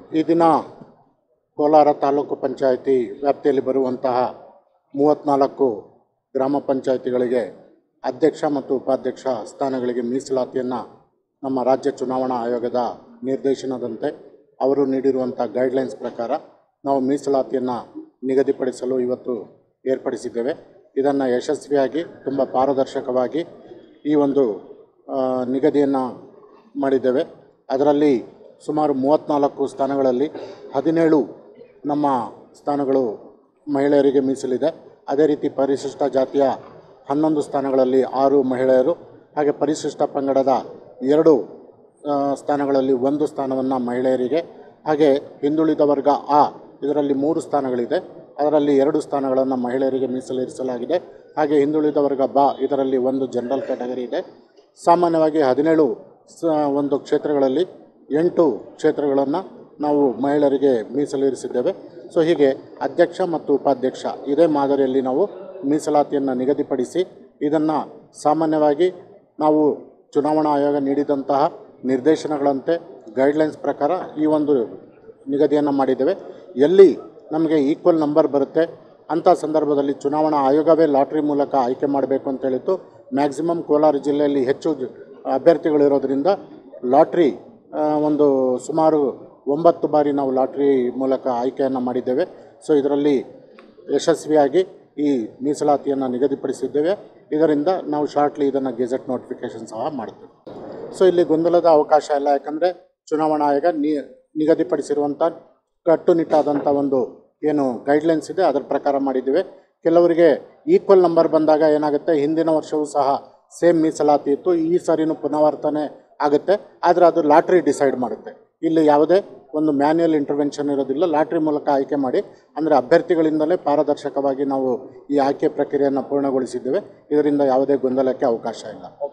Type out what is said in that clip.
ಈ ದಿನ ಕೋಲಾರ ತಾಲೂಕು ಪಂಚಾಯಿತಿ ವ್ಯಾಪ್ತಿಯಲ್ಲಿ ಬರುವಂತಹ ಮೂವತ್ತ್ನಾಲ್ಕು ಗ್ರಾಮ ಪಂಚಾಯಿತಿಗಳಿಗೆ ಅಧ್ಯಕ್ಷ ಮತ್ತು ಉಪಾಧ್ಯಕ್ಷ ಸ್ಥಾನಗಳಿಗೆ ಮೀಸಲಾತಿಯನ್ನು ನಮ್ಮ ರಾಜ್ಯ ಚುನಾವಣಾ ಆಯೋಗದ ನಿರ್ದೇಶನದಂತೆ ಅವರು ನೀಡಿರುವಂಥ ಗೈಡ್ಲೈನ್ಸ್ ಪ್ರಕಾರ ನಾವು ಮೀಸಲಾತಿಯನ್ನು ನಿಗದಿಪಡಿಸಲು ಇವತ್ತು ಏರ್ಪಡಿಸಿದ್ದೇವೆ ಇದನ್ನು ಯಶಸ್ವಿಯಾಗಿ ತುಂಬ ಪಾರದರ್ಶಕವಾಗಿ ಈ ಒಂದು ನಿಗದಿಯನ್ನು ಮಾಡಿದ್ದೇವೆ ಅದರಲ್ಲಿ ಸುಮಾರು ಮೂವತ್ತ್ನಾಲ್ಕು ಸ್ಥಾನಗಳಲ್ಲಿ ಹದಿನೇಳು ನಮ್ಮ ಸ್ಥಾನಗಳು ಮಹಿಳೆಯರಿಗೆ ಮೀಸಲಿದೆ ಅದೇ ರೀತಿ ಪರಿಶಿಷ್ಟ ಜಾತಿಯ ಹನ್ನೊಂದು ಸ್ಥಾನಗಳಲ್ಲಿ ಆರು ಮಹಿಳೆಯರು ಹಾಗೆ ಪರಿಶಿಷ್ಟ ಪಂಗಡದ ಎರಡು ಆ, ಸ್ಥಾನಗಳಲ್ಲಿ ಒಂದು ಸ್ಥಾನವನ್ನು ಮಹಿಳೆಯರಿಗೆ ಹಾಗೆ ಹಿಂದುಳಿದ ವರ್ಗ ಆ ಇದರಲ್ಲಿ ಮೂರು ಸ್ಥಾನಗಳಿದೆ ಅದರಲ್ಲಿ ಎರಡು ಸ್ಥಾನಗಳನ್ನು ಮಹಿಳೆಯರಿಗೆ ಮೀಸಲಿರಿಸಲಾಗಿದೆ ಹಾಗೆ ಹಿಂದುಳಿದ ವರ್ಗ ಬ ಇದರಲ್ಲಿ ಒಂದು ಜನರಲ್ ಕ್ಯಾಟಗರಿ ಇದೆ ಸಾಮಾನ್ಯವಾಗಿ ಹದಿನೇಳು ಸ ಒಂದು ಕ್ಷೇತ್ರಗಳಲ್ಲಿ ಎಂಟು ಕ್ಷೇತ್ರಗಳನ್ನು ನಾವು ಮಹಿಳೆಯರಿಗೆ ಮೀಸಲಿರಿಸಿದ್ದೇವೆ ಸೊ ಹೀಗೆ ಅಧ್ಯಕ್ಷ ಮತ್ತು ಉಪಾಧ್ಯಕ್ಷ ಇದೇ ಮಾದರಿಯಲ್ಲಿ ನಾವು ಮೀಸಲಾತಿಯನ್ನು ನಿಗದಿಪಡಿಸಿ ಇದನ್ನು ಸಾಮಾನ್ಯವಾಗಿ ನಾವು ಚುನಾವಣಾ ಆಯೋಗ ನೀಡಿದಂತಹ ನಿರ್ದೇಶನಗಳಂತೆ ಗೈಡ್ಲೈನ್ಸ್ ಪ್ರಕಾರ ಈ ಒಂದು ನಿಗದಿಯನ್ನು ಮಾಡಿದ್ದೇವೆ ಎಲ್ಲಿ ನಮಗೆ ಈಕ್ವಲ್ ನಂಬರ್ ಬರುತ್ತೆ ಅಂಥ ಸಂದರ್ಭದಲ್ಲಿ ಚುನಾವಣಾ ಆಯೋಗವೇ ಲಾಟ್ರಿ ಮೂಲಕ ಆಯ್ಕೆ ಮಾಡಬೇಕು ಅಂತ ಹೇಳಿತ್ತು ಮ್ಯಾಕ್ಸಿಮಮ್ ಕೋಲಾರ ಜಿಲ್ಲೆಯಲ್ಲಿ ಹೆಚ್ಚು ಜ- ಅಭ್ಯರ್ಥಿಗಳಿರೋದ್ರಿಂದ ಲಾಟ್ರಿ ಆ, ಒಂದು ಸುಮಾರು ಒಂಬತ್ತು ಬಾರಿ ನಾವು ಲಾಟ್ರಿ ಮೂಲಕ ಆಯ್ಕೆಯನ್ನು ಮಾಡಿದ್ದೇವೆ ಸೊ ಇದರಲ್ಲಿ ಯಶಸ್ವಿಯಾಗಿ ಈ ಮೀಸಲಾತಿಯನ್ನು ನಿಗದಿಪಡಿಸಿದ್ದೇವೆ ಇದರಿಂದ ನಾವು ಶಾರ್ಟ್ಲಿ ಇದನ್ನು ಗೆಜೆಟ್ ನೋಟಿಫಿಕೇಷನ್ ಸಹ ಮಾಡ್ತೇವೆ ಸೊ ಇಲ್ಲಿ ಗೊಂದಲದ ಅವಕಾಶ ಇಲ್ಲ ಯಾಕಂದರೆ ಚುನಾವಣಾ ಆಯೋಗ ನಿ ನಿಗದಿಪಡಿಸಿರುವಂಥ ಕಟ್ಟುನಿಟ್ಟಾದಂಥ ಒಂದು ಏನು ಗೈಡ್ಲೈನ್ಸ್ ಇದೆ ಅದರ ಪ್ರಕಾರ ಮಾಡಿದ್ದೇವೆ ಕೆಲವರಿಗೆ ಈಕ್ವಲ್ ನಂಬರ್ ಬಂದಾಗ ಏನಾಗುತ್ತೆ ಹಿಂದಿನ ವರ್ಷವೂ ಸಹ ಸೇಮ್ ಮೀಸಲಾತಿ ಇತ್ತು ಈ ಸಾರಿನೂ ಪುನರಾವರ್ತನೆ ಆಗುತ್ತೆ ಆದರೆ ಅದು ಲಾಟ್ರಿ ಡಿಸೈಡ್ ಮಾಡುತ್ತೆ ಇಲ್ಲಿ ಯಾವುದೇ ಒಂದು ಮ್ಯಾನ್ಯಲ್ ಇಂಟರ್ವೆನ್ಷನ್ ಇರೋದಿಲ್ಲ ಲಾಟ್ರಿ ಮೂಲಕ ಆಯ್ಕೆ ಮಾಡಿ ಅಂದರೆ ಅಭ್ಯರ್ಥಿಗಳಿಂದಲೇ ಪಾರದರ್ಶಕವಾಗಿ ನಾವು ಈ ಆಯ್ಕೆ ಪ್ರಕ್ರಿಯೆಯನ್ನು ಪೂರ್ಣಗೊಳಿಸಿದ್ದೇವೆ ಇದರಿಂದ ಯಾವುದೇ ಗೊಂದಲಕ್ಕೆ ಅವಕಾಶ ಇಲ್ಲ